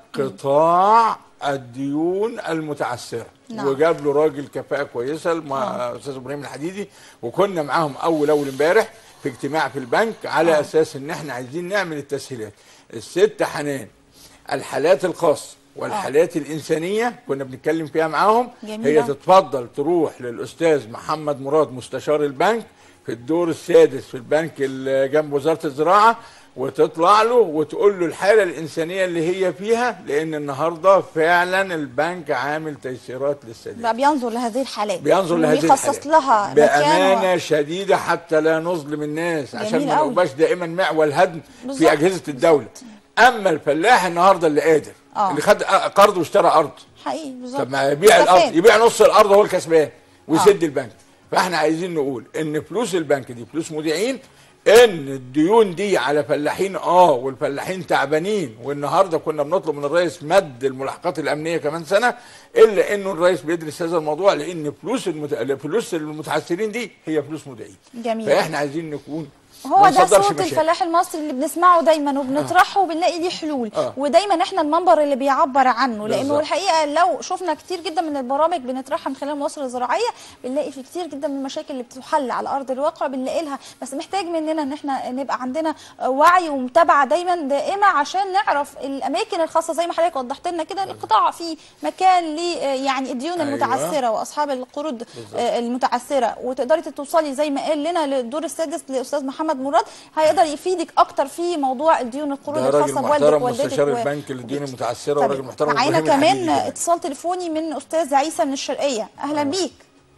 قطاع الديون المتعثره نعم. وجاب له راجل كفاءه كويسه الم- استاذ ابراهيم الحديدي وكنا معاهم اول اول امبارح في اجتماع في البنك على آه. اساس ان احنا عايزين نعمل التسهيلات الست حنان الحالات الخاصه والحالات الانسانيه كنا بنتكلم فيها معاهم جميلة. هي تتفضل تروح للاستاذ محمد مراد مستشار البنك في الدور السادس في البنك اللي جنب وزاره الزراعه وتطلع له وتقول له الحاله الانسانيه اللي هي فيها لان النهارده فعلا البنك عامل تيسيرات للسداد بقى بينظر لهذه الحالات بينظر إنه لهذه يخصص الحالات لها مكان بامانه و... شديده حتى لا نظلم الناس عشان جميل ما أوي. نبقاش دائما معول هدم بالظبط. في اجهزه الدوله اما الفلاح النهارده اللي قادر آه. اللي خد قرض واشترى ارض حقيقي بالظبط طب ما يبيع استفاد. الارض يبيع نص الارض هو الكسبان ويسد البنك فاحنا عايزين نقول ان فلوس البنك دي فلوس مودعين ان الديون دي على فلاحين اه والفلاحين تعبانين والنهارده كنا بنطلب من الرئيس مد الملاحقات الامنيه كمان سنه الا انه الرئيس بيدرس هذا الموضوع لان فلوس المت... فلوس المتعثرين دي هي فلوس مودعين جميل. فاحنا عايزين نكون هو ما ده نصدرش صوت مشاكل. الفلاح المصري اللي بنسمعه دايما وبنطرحه وبنلاقي ليه حلول آه. ودايما احنا المنبر اللي بيعبر عنه لانه بالظبط. الحقيقه لو شفنا كتير جدا من البرامج بنطرحها من خلال المواصله الزراعيه بنلاقي في كتير جدا من المشاكل اللي بتحل على ارض الواقع بنلاقي لها بس محتاج مننا ان احنا نبقى عندنا وعي ومتابعه دايما دائمه عشان نعرف الاماكن الخاصه زي ما حضرتك وضحت لنا كده القطاع في مكان ل يعني الديون أيوة. المتعثره واصحاب القروض آه، المتعثره وتقدري توصلي زي ما قال لنا للدور السادس لاستاذ محمد مراد هيقدر يفيدر اكتر في موضوع الديون القروض ده راجل الخاصه بوالدك محترم ووالدتك مستشار و- البنك للديون وبيتك. المتعثره طيب، وراجل محترم معانا إبراهيم الحديدي كمان كمان. اتصال تليفوني من استاذ عيسى من الشرقيه اهلا بيك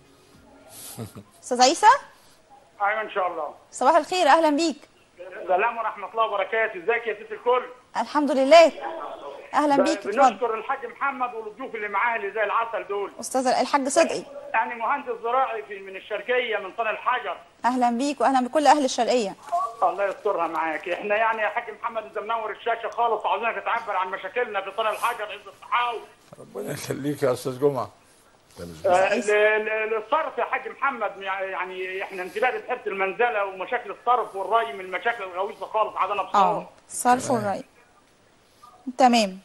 استاذ عيسى ايوه ان شاء الله صباح الخير اهلا بيك سلام ورحمه الله وبركاته ازيك يا ست الكل الحمد لله اهلا بيك اتفضل بنشكر الحاج محمد والضيوف اللي معاه اللي زي العسل دول استاذ الحاج صدقي يعني مهندس زراعي في من الشرقيه من طن الحجر اهلا بيك واهلا بكل اهل الشرقيه الله يسترها معاك احنا يعني يا حاج محمد انت منور الشاشه خالص وعاوزينك تعبر عن مشاكلنا في طن الحجر عز الصحاوي ربنا يخليك يا استاذ جمعه آه، ال- ال- الصرف يا حاج محمد يعني احنا انتباه بحيره المنزله ومشاكل الصرف والري من المشاكل الغويصه خالص عندنا اه بصراحه صرف والري تمام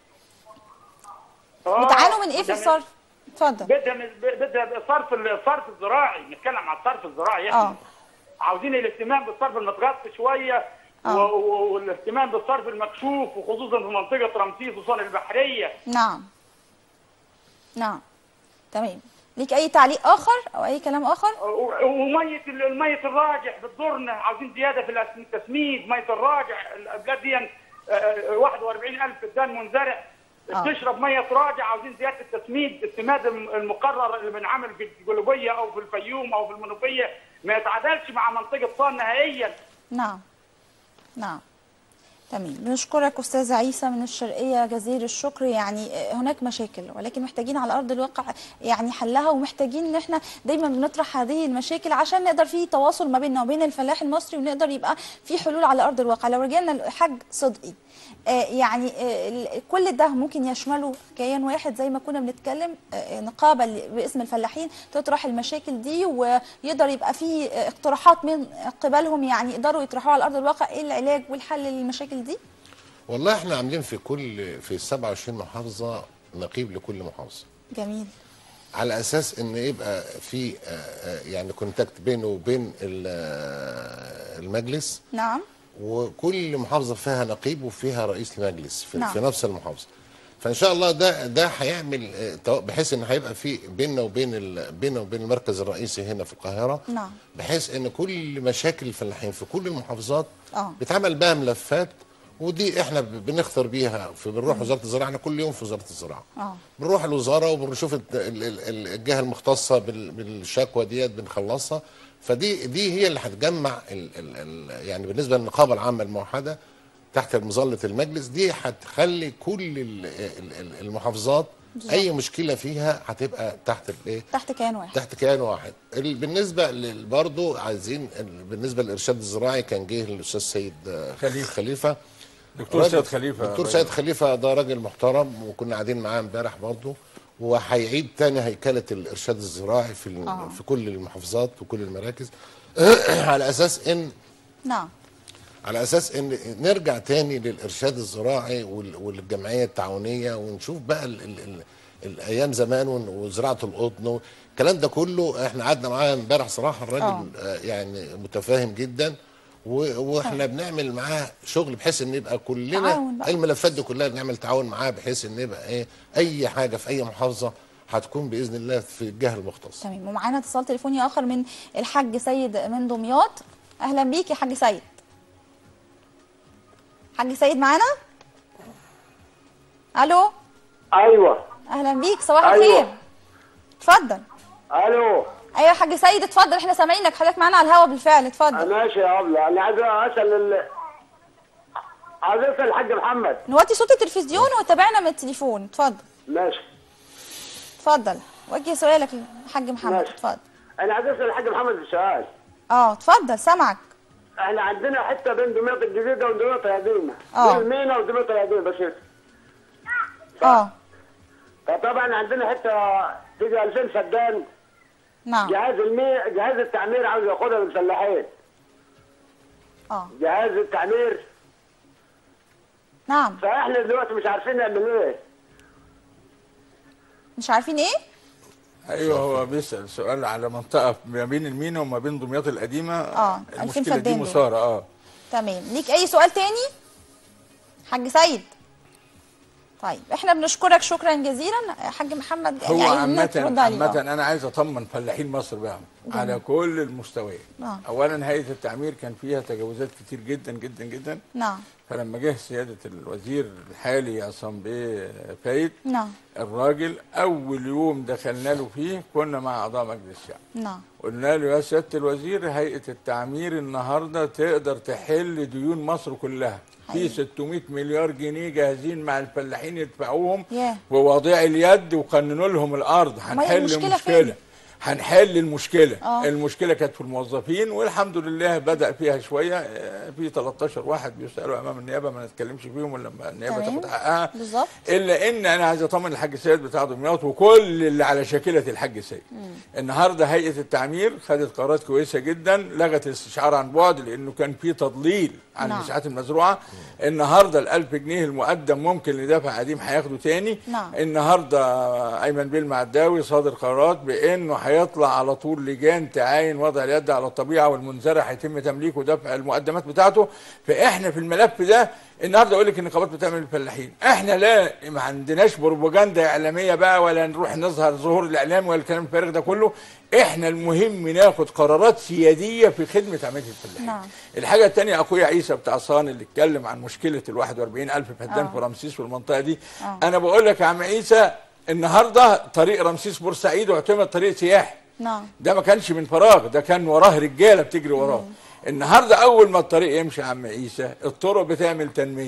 آه، بتعانوا من ايه في يعني الصرف اتفضل بدها بدها الصرف الصرف الزراعي نتكلم عن الصرف الزراعي احنا اه عاوزين الاهتمام بالصرف المتغطي شويه آه. و- و- والاهتمام بالصرف المكشوف وخصوصا في منطقه رمسيس وصال البحريه نعم نعم تمام ليك اي تعليق اخر او اي كلام اخر و- وميه ال- الميه الراجع بتضرنا عاوزين زياده في الأس- التسميد ميه الراجع البلاد دي آه، 41000 فدان منزرع آه. تشرب ميه راجع عاوزين زياده التسميد السماد الم- المقرر اللي بنعمل في القلوبيه او في الفيوم او في المنوفيه ما يتعادلش مع منطقه صان نهائيا نعم نعم تمام بنشكرك استاذ عيسى من الشرقيه جزيل الشكر يعني هناك مشاكل ولكن محتاجين على ارض الواقع يعني حلها ومحتاجين ان احنا دايما بنطرح هذه المشاكل عشان نقدر في تواصل ما بيننا وبين الفلاح المصري ونقدر يبقى في حلول على ارض الواقع لو رجعنا للحاج صدقي آه، يعني آه، ال- كل ده ممكن يشمله كيان واحد زي ما كنا بنتكلم آه، نقابه اللي باسم الفلاحين تطرح المشاكل دي ويقدر يبقى في آه، اقتراحات من قبلهم يعني يقدروا يطرحوها على ارض الواقع ايه العلاج والحل للمشاكل المشاكل دي والله احنا عاملين في كل في ال 27 محافظه نقيب لكل محافظه جميل على اساس ان يبقى في آه، آه، يعني كونتاكت بينه وبين ال- آه، المجلس نعم وكل محافظه فيها نقيب وفيها رئيس لمجلس في, نعم. في نفس المحافظه فان شاء الله ده ده هيعمل آه، تو- بحيث ان هيبقى في بيننا وبين ال- بيننا وبين المركز الرئيسي هنا في القاهره نعم. بحيث ان كل مشاكل الفلاحين في كل المحافظات آه. بيتعمل بها ملفات ودي احنا ب- بنختار بيها في بنروح وزاره الزراعه احنا كل يوم في وزاره الزراعه اه بنروح الوزاره وبنشوف الت- ال- ال- ال- الجهه المختصه بال- بالشكوى ديت بنخلصها فدي دي هي اللي هتجمع ال ال ال يعني بالنسبه للنقابه العامه الموحده تحت مظله المجلس دي هتخلي كل ال- ال- ال- المحافظات اي مشكله فيها هتبقى تحت الايه تحت كيان واحد تحت كيان واحد ال- بالنسبه لل- برضو عايزين ال- بالنسبه للارشاد الزراعي كان جه الاستاذ سيد آه، خليفة. خليفه دكتور راجل- سيد خليفه دكتور راجل. سيد خليفه ده راجل محترم وكنا قاعدين معاه امبارح برضه وهيعيد تاني هيكله الارشاد الزراعي في ال- آه. في كل المحافظات وكل المراكز على اساس ان نعم على اساس ان نرجع تاني للارشاد الزراعي وال- والجمعيه التعاونيه ونشوف بقى ال ال ال الايام زمان ون- وزراعه القطن الكلام ده كله احنا قعدنا معاه امبارح صراحه آه. الراجل آه، يعني متفاهم جدا و- واحنا بنعمل معاه شغل بحيث ان يبقى كلنا تعاون بقى. الملفات دي كلها بنعمل تعاون معاه بحيث ان يبقى ايه اي حاجه في اي محافظه هتكون باذن الله في الجهه المختصه تمام ومعانا اتصال تليفوني اخر من الحاج سيد من دمياط اهلا بيك يا حاج سيد حاج سيد معانا الو ايوه اهلا بيك صباح أيوة. الخير اتفضل الو ايوه يا حاج سيد اتفضل احنا سامعينك حضرتك معانا على الهوا بالفعل اتفضل ماشي يا ابله انا عايز اسال ال... عايز اسال الحاج محمد نوطي صوت التلفزيون وتابعنا من التليفون اتفضل ماشي اتفضل وجه سؤالك للحاج محمد ماشي. اتفضل انا عايز اسال الحاج محمد سؤال اه اتفضل سامعك احنا عندنا حته بين دمياط الجديده ودمياط القديمه آه. بين المينا ودمياط القديمه بس اه فطبعا عندنا حته تيجي 2000 فدان نعم جهاز المي... جهاز التعمير عاوز ياخدها من الفلاحين اه جهاز التعمير نعم فاحنا دلوقتي مش عارفين نعمل ايه مش عارفين ايه ايوه هو بيسال سؤال على منطقه ما بين المينا وما بين دمياط القديمه آه، 2000 المشكله دي فدان دول. مثاره اه تمام ليك اي سؤال تاني حاج سيد طيب احنا بنشكرك شكرا جزيلا حاج محمد هو يعني عامة ترد عليه. عامة آه. أنا عايز أطمن فلاحين مصر بقى على كل المستويات. آه. أولا هيئة التعمير كان فيها تجاوزات كتير جدا جدا جدا نعم فلما جه سيادة الوزير الحالي عصام بيه فايد نعم الراجل أول يوم دخلنا له فيه كنا مع أعضاء مجلس الشعب. نعم قلنا له يا سيادة الوزير هيئة التعمير النهاردة تقدر تحل ديون مصر كلها في حقيقي. 600 مليار جنيه جاهزين مع الفلاحين يدفعوهم ياه. وواضع اليد وقننوا لهم الأرض هنحل المشكلة المشكلة فين؟ هنحل المشكلة آه. المشكلة كانت في الموظفين والحمد لله بدأ فيها شوية آه، في 13 واحد بيسألوا أمام النيابة ما نتكلمش فيهم إلا لما النيابة تمام. تاخد حقها بالظبط. الا ان انا عايز اطمن الحاج سيد بتاع دمياط وكل اللي على شاكله الحاج سيد النهارده هيئه التعمير خدت قرارات كويسه جدا لغت الاستشعار عن بعد لانه كان في تضليل عن نعم. المساحات المزروعه النهارده ال 1000 جنيه المقدم ممكن اللي دافع قديم هياخده تاني نعم. النهارده ايمن بيه المعداوي صادر قرارات بانه هيطلع على طول لجان تعاين وضع اليد على الطبيعه والمنزرع هيتم تمليكه ودفع المقدمات بتاعته فاحنا في الملف ده النهارده اقول لك النقابات بتعمل الفلاحين احنا لا ما عندناش بروباجندا اعلاميه بقى ولا نروح نظهر ظهور الاعلام ولا الكلام الفارغ ده كله احنا المهم ناخد قرارات سياديه في خدمه عمليه الفلاحين نعم. الحاجه الثانيه اخويا عيسى بتاع صان اللي اتكلم عن مشكله ال 41000 فدان آه. في رمسيس والمنطقه دي آه. انا بقول لك يا عم عيسى النهارده طريق رمسيس بورسعيد واعتمد طريق سياحي نعم ده ما كانش من فراغ ده كان وراه رجاله بتجري وراه النهارده اول ما الطريق يمشي يا عم عيسى الطرق بتعمل تنميه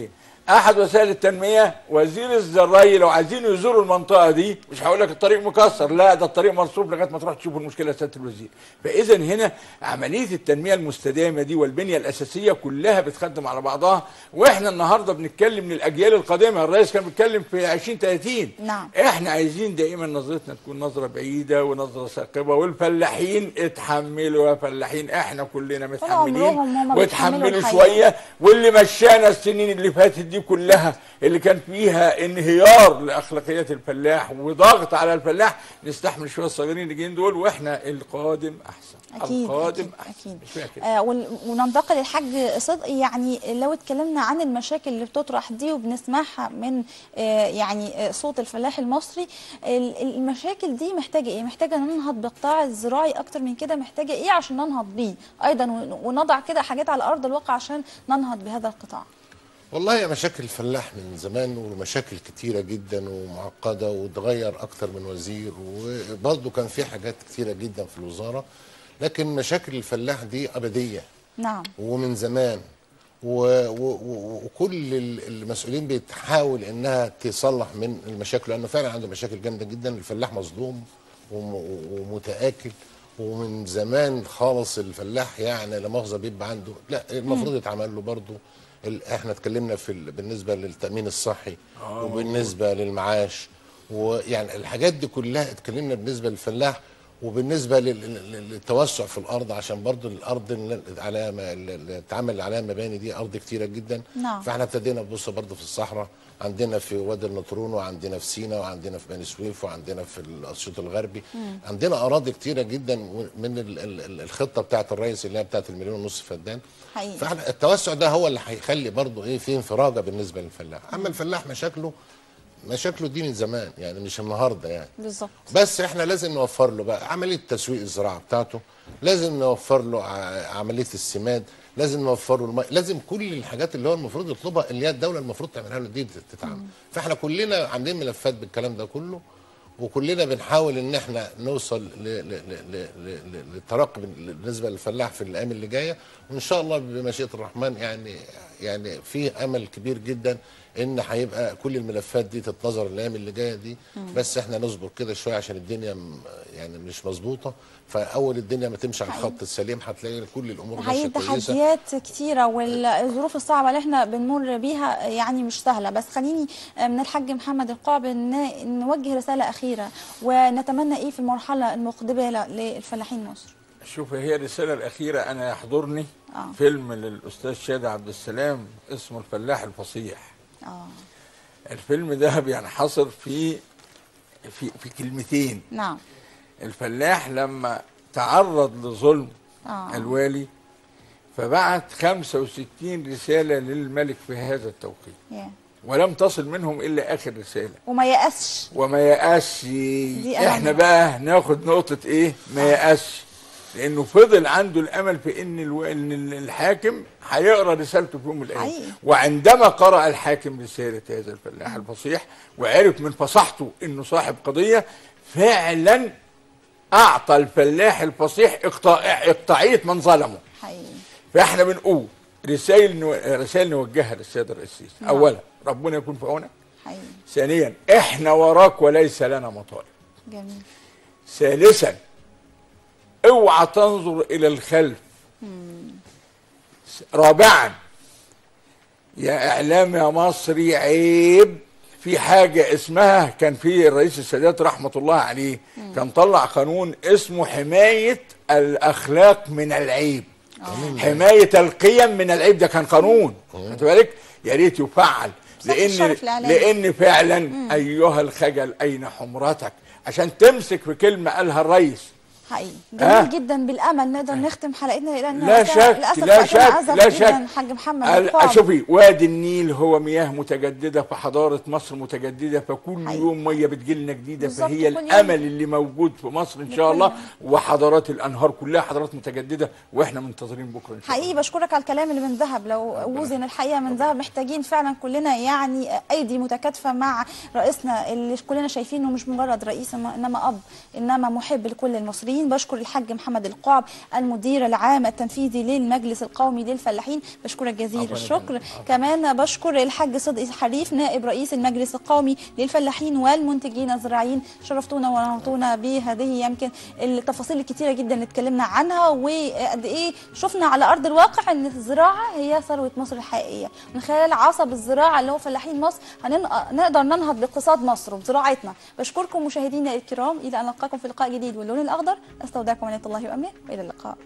احد وسائل التنميه وزير الزراعي لو عايزين يزوروا المنطقه دي مش هقول لك الطريق مكسر لا ده الطريق مرصوف لغايه ما تروح تشوف المشكله يا سياده الوزير فاذا هنا عمليه التنميه المستدامه دي والبنيه الاساسيه كلها بتخدم على بعضها واحنا النهارده بنتكلم للاجيال القادمه الرئيس كان بيتكلم في 2030 نعم. احنا عايزين دائما نظرتنا تكون نظره بعيده ونظره ثاقبه والفلاحين اتحملوا يا فلاحين احنا كلنا عمرهم متحملين هما بيتحملوا واتحملوا الحقيقة. شويه واللي مشانا السنين اللي فاتت دي كلها اللي كان فيها انهيار لاخلاقيات الفلاح وضغط على الفلاح نستحمل شويه الصغيرين اللي جايين دول واحنا القادم احسن اكيد القادم اكيد, احسن أكيد. مش فيها كده آه ون- وننتقل للحاج صدقي يعني لو اتكلمنا عن المشاكل اللي بتطرح دي وبنسمعها من آه يعني آه صوت الفلاح المصري ال- المشاكل دي محتاجه ايه محتاجه ننهض بالقطاع الزراعي اكتر من كده محتاجه ايه عشان ننهض بيه ايضا ون- ونضع كده حاجات على ارض الواقع عشان ننهض بهذا القطاع والله يا مشاكل الفلاح من زمان ومشاكل كتيرة جدا ومعقدة وتغير أكتر من وزير وبرضه كان في حاجات كتيرة جدا في الوزارة لكن مشاكل الفلاح دي أبدية نعم ومن زمان و و و وكل ال- المسؤولين بتحاول انها تصلح من المشاكل لانه فعلا عنده مشاكل جامده جدا الفلاح مظلوم وم- ومتاكل ومن زمان خالص الفلاح يعني لا مؤاخذه بيبقى عنده لا المفروض يتعمل له برضه ال- احنا اتكلمنا في ال- بالنسبه للتامين الصحي وبالنسبه للمعاش ويعني الحاجات دي كلها اتكلمنا بالنسبه للفلاح وبالنسبه لل- لل- للتوسع في الارض عشان برضو الارض اللي عليها م- اللي اتعمل عليها مباني دي ارض كتيره جدا نعم. فاحنا ابتدينا نبص برضو في الصحراء عندنا في وادي النطرون وعندنا في سينا وعندنا في بني سويف وعندنا في الاسيوط الغربي عندنا اراضي كتيره جدا من ال- ال- ال- الخطه بتاعه الرئيس اللي هي بتاعه المليون ونص فدان حقيقي. فاحنا التوسع ده هو اللي هيخلي برضو ايه في انفراجه بالنسبه للفلاح اما الفلاح مشاكله مشاكله دي من زمان يعني مش النهارده يعني بالظبط بس احنا لازم نوفر له بقى عمليه تسويق الزراعه بتاعته لازم نوفر له ع- عمليه السماد لازم نوفر له الماء لازم كل الحاجات اللي هو المفروض يطلبها اللي هي الدوله المفروض تعملها له دي تتعمل فاحنا كلنا عاملين ملفات بالكلام ده كله وكلنا بنحاول ان احنا نوصل ل- ل- ل- ل- ل- ل- للترقي بالنسبه للفلاح في الايام اللي جايه وان شاء الله بمشيئه الرحمن يعني يعني في امل كبير جدا ان هيبقى كل الملفات دي تتنظر الايام اللي جايه دي بس احنا نصبر كده شويه عشان الدنيا م- يعني مش مظبوطه فاول الدنيا ما تمشي على الخط السليم هتلاقي كل الامور حقيقي ماشيه كويسه تحديات كتيرة والظروف الصعبة اللي احنا بنمر بيها يعني مش سهلة بس خليني من الحاج محمد القعب ن- نوجه رسالة أخيرة ونتمنى ايه في المرحلة المقبلة للفلاحين مصر شوف هي الرسالة الأخيرة أنا يحضرني آه. فيلم للأستاذ شادي عبد السلام اسمه الفلاح الفصيح اه الفيلم ده بينحصر في في في كلمتين نعم الفلاح لما تعرض لظلم آه. الوالي فبعت 65 رسالة للملك في هذا التوقيت yeah. ولم تصل منهم إلا آخر رسالة وما يأسش وما يأسش دي أهم. احنا بقى ناخد نقطة ايه ما يأسش لانه فضل عنده الامل في ان الو... ان ال- الحاكم هيقرا رسالته في يوم من الايام حقيقي. وعندما قرأ الحاكم رسالة هذا الفلاح الفصيح وعرف من فصاحته انه صاحب قضية فعلا اعطى الفلاح الفصيح اقطاع اقطاعية من ظلمه حقيقي فاحنا بنقول رسائل نو... رسائل نوجهها للسيد الرئيس اولا ربنا يكون في عونك حقيقي ثانيا احنا وراك وليس لنا مطالب جميل ثالثا اوعى تنظر الى الخلف رابعا يا اعلام يا مصري عيب في حاجة اسمها كان في الرئيس السادات رحمة الله عليه كان طلع قانون اسمه حماية الأخلاق من العيب حماية القيم من العيب ده كان قانون خدت بالك يا ريت يفعل صح لأن الشرف الإعلامي. لأن فعلا أيها الخجل أين حمرتك عشان تمسك في كلمة قالها الرئيس حقيقي جميل آه. جدا بالامل نقدر نختم حلقتنا لان لا وقتها شك للاسف لا وقتنا شك عزف لا جدا شك حاج محمد ال- القعب. شوفي وادي النيل هو مياه متجدده فحضاره مصر متجدده فكل حقيقي. يوم ميه بتجيلنا جديده بالظبط، فهي كل يوم. الامل اللي موجود في مصر ان شاء لكل الله يوم. وحضارات الانهار كلها حضارات متجدده واحنا منتظرين بكره ان شاء الله حقيقي بشكرك على الكلام اللي من ذهب لو وزن الحقيقه من ذهب محتاجين فعلا كلنا يعني ايدي متكاتفه مع رئيسنا اللي كلنا شايفينه مش مجرد رئيس إنما- انما اب انما محب لكل المصريين المصريين بشكر الحاج محمد القعب المدير العام التنفيذي للمجلس القومي للفلاحين بشكرك جزيل عفواً يا الشكر فندم. عفواً. كمان بشكر الحاج صدقي حريف نائب رئيس المجلس القومي للفلاحين والمنتجين الزراعيين شرفتونا ونورتونا بهذه يمكن التفاصيل الكتيره جدا اللي اتكلمنا عنها وقد ايه شفنا على ارض الواقع ان الزراعه هي ثروه مصر الحقيقيه من خلال عصب الزراعه اللي هو فلاحين مصر هنقدر ننهض باقتصاد مصر وبزراعتنا بشكركم مشاهدينا الكرام الى ان نلقاكم في لقاء جديد واللون الاخضر استودعكم عنايه الله وامنه والى اللقاء